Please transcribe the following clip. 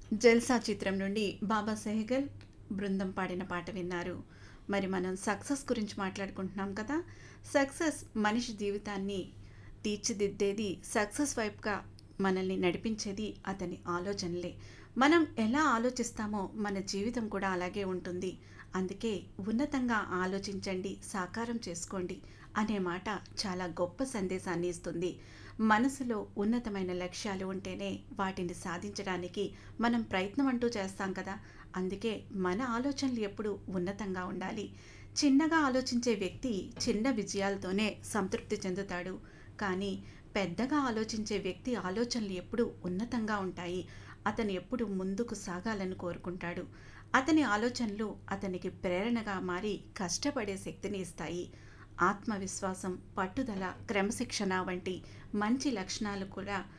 జల్సా చిత్రం నుండి బాబా సెహగల్ బృందం పాడిన పాట విన్నారు మరి మనం సక్సెస్ గురించి మాట్లాడుకుంటున్నాం కదా సక్సెస్ మనిషి జీవితాన్ని తీర్చిదిద్దేది సక్సెస్ వైపుగా మనల్ని నడిపించేది అతని ఆలోచనలే మనం ఎలా ఆలోచిస్తామో మన జీవితం కూడా అలాగే ఉంటుంది అందుకే ఉన్నతంగా ఆలోచించండి సాకారం చేసుకోండి అనే మాట చాలా గొప్ప సందేశాన్ని ఇస్తుంది మనసులో ఉన్నతమైన లక్ష్యాలు ఉంటేనే వాటిని సాధించడానికి మనం ప్రయత్నం అంటూ చేస్తాం కదా అందుకే మన ఆలోచనలు ఎప్పుడు ఉన్నతంగా ఉండాలి చిన్నగా ఆలోచించే వ్యక్తి చిన్న విజయాలతోనే సంతృప్తి చెందుతాడు కానీ పెద్దగా ఆలోచించే వ్యక్తి ఆలోచనలు ఎప్పుడు ఉన్నతంగా ఉంటాయి అతను ఎప్పుడు ముందుకు సాగాలని కోరుకుంటాడు అతని ఆలోచనలు అతనికి ప్రేరణగా మారి కష్టపడే శక్తిని ఇస్తాయి ఆత్మవిశ్వాసం పట్టుదల క్రమశిక్షణ వంటి మంచి లక్షణాలు కూడా